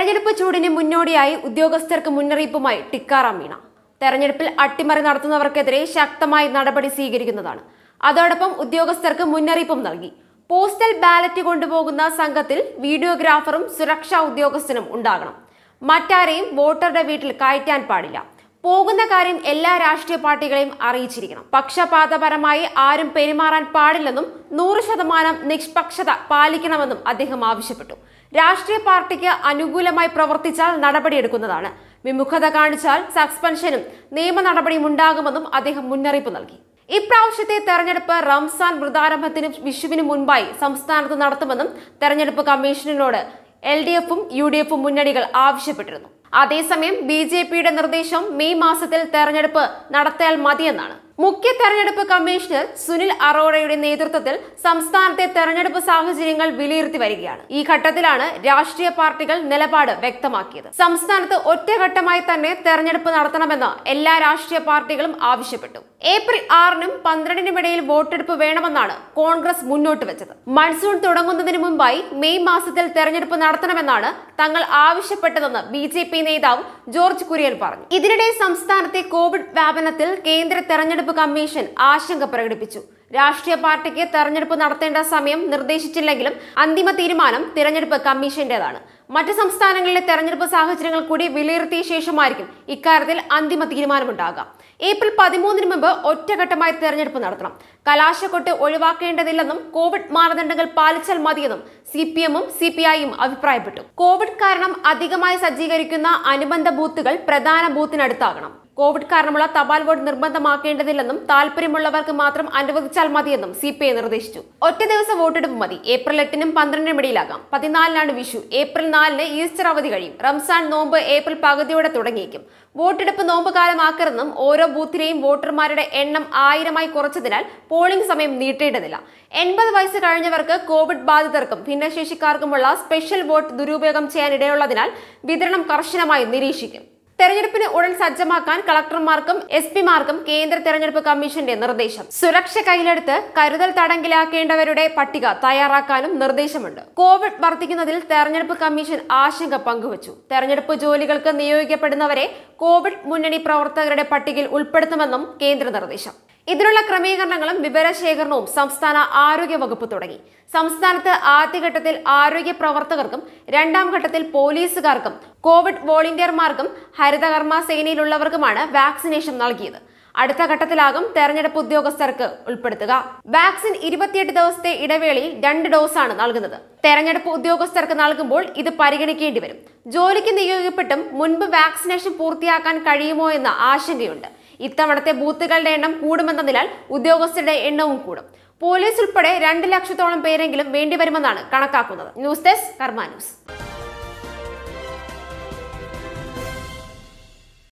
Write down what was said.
തെരഞ്ഞെടുപ്പ് ചൂടിന് മുന്നോടിയായി ഉദ്യോഗസ്ഥർക്ക് മുന്നറിയിപ്പുമായി ടിക്കാറാം മീണ തെരഞ്ഞെടുപ്പിൽ അട്ടിമറി നടത്തുന്നവർക്കെതിരെ ശക്തമായി നടപടി സ്വീകരിക്കുന്നതാണ് അതോടൊപ്പം ഉദ്യോഗസ്ഥർക്ക് മുന്നറിയിപ്പും നൽകി പോസ്റ്റൽ ബാലറ്റ് കൊണ്ടുപോകുന്ന സംഘത്തിൽ വീഡിയോഗ്രാഫറും സുരക്ഷാ ഉദ്യോഗസ്ഥനും ഉണ്ടാകണം മറ്റാരെയും വോട്ടറുടെ വീട്ടിൽ കയറ്റാൻ പാടില്ല പോകുന്ന കാര്യം എല്ലാ രാഷ്ട്രീയ പാർട്ടികളെയും അറിയിച്ചിരിക്കണം പക്ഷപാതപരമായി ആരും പെരുമാറാൻ പാടില്ലെന്നും നൂറ് ശതമാനം നിഷ്പക്ഷത പാലിക്കണമെന്നും അദ്ദേഹം ആവശ്യപ്പെട്ടു രാഷ്ട്രീയ പാർട്ടിക്ക് അനുകൂലമായി പ്രവർത്തിച്ചാൽ നടപടിയെടുക്കുന്നതാണ് വിമുഖത കാണിച്ചാൽ സസ്പെൻഷനും നിയമ നടപടിയും ഉണ്ടാകുമെന്നും അദ്ദേഹം മുന്നറിയിപ്പ് നൽകി ഇപ്രാവശ്യത്തെ തെരഞ്ഞെടുപ്പ് റംസാൻ വൃതാരംഭത്തിനും വിഷുവിനും മുൻപായി സംസ്ഥാനത്ത് നടത്തുമെന്നും തെരഞ്ഞെടുപ്പ് കമ്മീഷനിനോട് എൽ ഡി എഫും യു ഡി എഫും മുന്നണികൾ ആവശ്യപ്പെട്ടിരുന്നു അതേസമയം ബി ജെ പിയുടെ നിർദ്ദേശം മെയ് മാസത്തിൽ തെരഞ്ഞെടുപ്പ് നടത്തിയാൽ മതിയെന്നാണ് മുഖ്യ തെരഞ്ഞെടുപ്പ് കമ്മീഷണർ സുനിൽ അറോറയുടെ നേതൃത്വത്തിൽ സംസ്ഥാനത്തെ തെരഞ്ഞെടുപ്പ് സാഹചര്യങ്ങൾ വിലയിരുത്തി വരികയാണ് ഈ ഘട്ടത്തിലാണ് രാഷ്ട്രീയ പാർട്ടികൾ നിലപാട് വ്യക്തമാക്കിയത് സംസ്ഥാനത്ത് ഒറ്റഘട്ടമായി തന്നെ തെരഞ്ഞെടുപ്പ് നടത്തണമെന്ന് എല്ലാ രാഷ്ട്രീയ പാർട്ടികളും ആവശ്യപ്പെട്ടു ഏപ്രിൽ ആറിനും പന്ത്രണ്ടിനും ഇടയിൽ വോട്ടെടുപ്പ് വേണമെന്നാണ് കോൺഗ്രസ് മുന്നോട്ട് വെച്ചത് മൺസൂൺ തുടങ്ങുന്നതിന് മുമ്പായി മെയ് മാസത്തിൽ തെരഞ്ഞെടുപ്പ് നടത്തണമെന്നാണ് തങ്ങൾ ആവശ്യപ്പെട്ടതെന്ന് ബി ജെ പി നേതാവ് ജോർജ് കുര്യൻ പറഞ്ഞു ഇതിനിടെ സംസ്ഥാനത്തെ കോവിഡ് വ്യാപനത്തിൽ കേന്ദ്ര തെരഞ്ഞെടുപ്പ് കമ്മീഷൻ ആശങ്ക പ്രകടിപ്പിച്ചു രാഷ്ട്രീയ പാർട്ടിക്ക് തെരഞ്ഞെടുപ്പ് നടത്തേണ്ട സമയം നിർദ്ദേശിച്ചില്ലെങ്കിലും അന്തിമ തീരുമാനം തിരഞ്ഞെടുപ്പ് കമ്മീഷന്റേതാണ് മറ്റ് സംസ്ഥാനങ്ങളിലെ തെരഞ്ഞെടുപ്പ് സാഹചര്യങ്ങൾ കൂടി വിലയിരുത്തിയ ശേഷമായിരിക്കും ഇക്കാര്യത്തിൽ അന്തിമ തീരുമാനമുണ്ടാകാം ഏപ്രിൽ പതിമൂന്നിന് മുമ്പ് ഒറ്റഘട്ടമായി തെരഞ്ഞെടുപ്പ് നടത്തണം കലാശക്കൊട്ട് ഒഴിവാക്കേണ്ടതില്ലെന്നും കോവിഡ് മാനദണ്ഡങ്ങൾ പാലിച്ചാൽ മതിയെന്നും സി പി എമ്മും സി പി ഐയും അഭിപ്രായപ്പെട്ടു കോവിഡ് കാരണം അധികമായി സജ്ജീകരിക്കുന്ന അനുബന്ധ ബൂത്തുകൾ പ്രധാന ബൂത്തിനടുത്താകണം കോവിഡ് കാരണമുള്ള തപാൽ വോട്ട് നിർബന്ധമാക്കേണ്ടതില്ലെന്നും താല്പര്യമുള്ളവർക്ക് മാത്രം അനുവദിച്ചാൽ മതിയെന്നും സി പി ഐ നിർദ്ദേശിച്ചു ഒറ്റ ദിവസം വോട്ടെടുപ്പ് മതി ഏപ്രിൽ എട്ടിനും പന്ത്രണ്ടിനും ഇടയിലാകാം പതിനാലിനാണ് വിഷു ഏപ്രിൽ നാലിന് ഈസ്റ്റർ അവധി കഴിയും റംസാൻ നോമ്പ് ഏപ്രിൽ പകുതിയോടെ തുടങ്ങിയേക്കും വോട്ടെടുപ്പ് നോമ്പ് കാലമാക്കരുതെന്നും ഓരോ ബൂത്തിലെയും വോട്ടർമാരുടെ എണ്ണം ആയിരമായി കുറച്ചതിനാൽ പോളിംഗ് സമയം നീട്ടേണ്ടതില്ല എൺപത് വയസ്സ് കഴിഞ്ഞവർക്ക് കോവിഡ് ബാധിതർക്കും ഭിന്നശേഷിക്കാർക്കുമുള്ള സ്പെഷ്യൽ വോട്ട് ദുരുപയോഗം ചെയ്യാൻ ഇടയുള്ളതിനാൽ വിതരണം കർശനമായി നിരീക്ഷിക്കും തെരഞ്ഞെടുപ്പിന് ഉടൻ സജ്ജമാക്കാൻ കളക്ടർമാർക്കും എസ് പിമാർക്കും കേന്ദ്ര തെരഞ്ഞെടുപ്പ് കമ്മീഷന്റെ നിർദ്ദേശം സുരക്ഷ കയ്യിലെടുത്ത് കരുതൽ തടങ്കിലാക്കേണ്ടവരുടെ പട്ടിക തയ്യാറാക്കാനും നിർദ്ദേശമുണ്ട് കോവിഡ് വർദ്ധിക്കുന്നതിൽ തെരഞ്ഞെടുപ്പ് കമ്മീഷൻ ആശങ്ക പങ്കുവച്ചു തെരഞ്ഞെടുപ്പ് ജോലികൾക്ക് നിയോഗിക്കപ്പെടുന്നവരെ കോവിഡ് മുന്നണി പ്രവർത്തകരുടെ പട്ടികയിൽ ഉൾപ്പെടുത്തുമെന്നും കേന്ദ്ര നിർദ്ദേശം ഇതിനുള്ള ക്രമീകരണങ്ങളും വിവരശേഖരണവും സംസ്ഥാന ആരോഗ്യ വകുപ്പ് തുടങ്ങി സംസ്ഥാനത്ത് ആദ്യഘട്ടത്തിൽ ആരോഗ്യ പ്രവർത്തകർക്കും രണ്ടാം ഘട്ടത്തിൽ പോലീസുകാർക്കും കോവിഡ് വോളണ്ടിയർമാർക്കും ഹരിതകർമ്മ സേനയിലുള്ളവർക്കുമാണ് വാക്സിനേഷൻ നൽകിയത് അടുത്ത ഘട്ടത്തിലാകും തെരഞ്ഞെടുപ്പ് ഉദ്യോഗസ്ഥർക്ക് ഉൾപ്പെടുത്തുക വാക്സിൻ ഇരുപത്തിയെട്ട് ദിവസത്തെ ഇടവേളയിൽ രണ്ട് ഡോസാണ് നൽകുന്നത് തെരഞ്ഞെടുപ്പ് ഉദ്യോഗസ്ഥർക്ക് നൽകുമ്പോൾ ഇത് പരിഗണിക്കേണ്ടി വരും ജോലിക്ക് നിയോഗിക്കപ്പെട്ടും മുൻപ് വാക്സിനേഷൻ പൂർത്തിയാക്കാൻ കഴിയുമോ എന്ന ആശങ്കയുണ്ട് ഇത്തവണത്തെ ബൂത്തുകളുടെ എണ്ണം കൂടുമെന്നതിനാൽ ഉദ്യോഗസ്ഥരുടെ എണ്ണവും കൂടും പോലീസ് ഉൾപ്പെടെ രണ്ട് ലക്ഷത്തോളം പേരെങ്കിലും വേണ്ടിവരുമെന്നാണ് കണക്കാക്കുന്നത് ന്യൂസ് ഡെസ്ക് കർമ്മ ന്യൂസ്